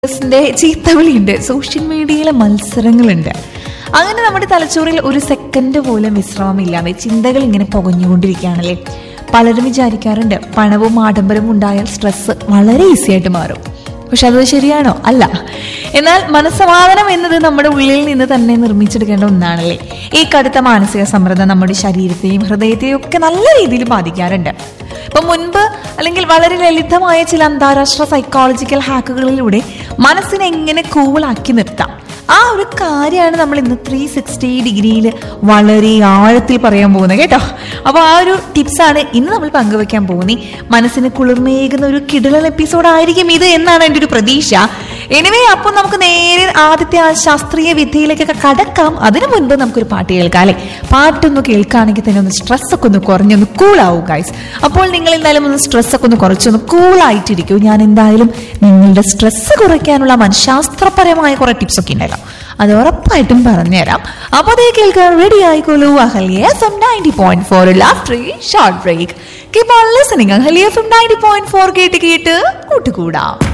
ന്റെ ചീത്തവിളിയുണ്ട് സോഷ്യൽ മീഡിയയിലെ മത്സരങ്ങളുണ്ട് അങ്ങനെ നമ്മുടെ തലച്ചോറിൽ ഒരു സെക്കൻഡ് പോലും വിശ്രമമില്ലാതെ ചിന്തകൾ ഇങ്ങനെ പുകഞ്ഞുകൊണ്ടിരിക്കുകയാണല്ലേ പലരും വിചാരിക്കാറുണ്ട് പണവും ആഡംബരവും ഉണ്ടായാൽ സ്ട്രെസ് വളരെ ഈസി ആയിട്ട് മാറും പക്ഷെ അത് ശരിയാണോ അല്ല എന്നാൽ മനസ്സമാധാനം എന്നത് നമ്മുടെ ഉള്ളിൽ നിന്ന് തന്നെ നിർമ്മിച്ചെടുക്കേണ്ട ഒന്നാണല്ലേ ഈ കടുത്ത മാനസിക സമ്മർദ്ദം നമ്മുടെ ശരീരത്തെയും ഹൃദയത്തെയും ഒക്കെ നല്ല രീതിയിൽ ബാധിക്കാറുണ്ട് ഇപ്പൊ മുൻപ് അല്ലെങ്കിൽ വളരെ ലളിതമായ ചില അന്താരാഷ്ട്ര സൈക്കോളജിക്കൽ ഹാക്കുകളിലൂടെ മനസ്സിനെ എങ്ങനെ കൂളാക്കി നിർത്താം ആ ഒരു കാര്യമാണ് നമ്മൾ ഇന്ന് ത്രീ സിക്സ്റ്റി ഡിഗ്രിയിൽ വളരെ ആഴത്തിൽ പറയാൻ പോകുന്നത് കേട്ടോ അപ്പോൾ ആ ഒരു ടിപ്സാണ് ഇന്ന് നമ്മൾ പങ്കുവെക്കാൻ പോകുന്നത് മനസ്സിന് കുളിർമയേകുന്ന ഒരു കിടലൻ എപ്പിസോഡ് ആയിരിക്കും ഇത് എന്നാണ് എൻ്റെ ഒരു പ്രതീക്ഷ എനിവേ അപ്പോൾ നമുക്ക് നേരെ ആദ്യത്തെ ആ ശാസ്ത്രീയ വിദ്യയിലേക്കൊക്കെ കടക്കാം അതിനു മുൻപ് നമുക്കൊരു പാട്ട് കേൾക്കാം അല്ലേ പാട്ടൊന്ന് കേൾക്കുകയാണെങ്കിൽ തന്നെ ഒന്ന് സ്ട്രെസ് ഒക്കെ ഒന്ന് കുറഞ്ഞൊന്ന് കൂളാവും ഗൈസ് അപ്പോൾ നിങ്ങൾ എന്തായാലും ഒന്ന് സ്ട്രെസ് ഒക്കെ ഒന്ന് കുറച്ചൊന്ന് കൂളായിട്ടിരിക്കൂ ഞാൻ എന്തായാലും നിങ്ങളുടെ സ്ട്രെസ് കുറയ്ക്കാനുള്ള മനഃശാസ്ത്രപരമായ കുറെ ടിപ്സ് ഒക്കെ ഉണ്ടല്ലോ അത് ഉറപ്പായിട്ടും പറഞ്ഞുതരാം അപ്പോൾ അതേ കേൾക്കാൻ റെഡി ആയിക്കോളൂ Ahalya F M ninety point four last short break keep on listening Ahalya F M ninety point four കേട്ട് കേട്ട് കൂട്ടുകൂടാം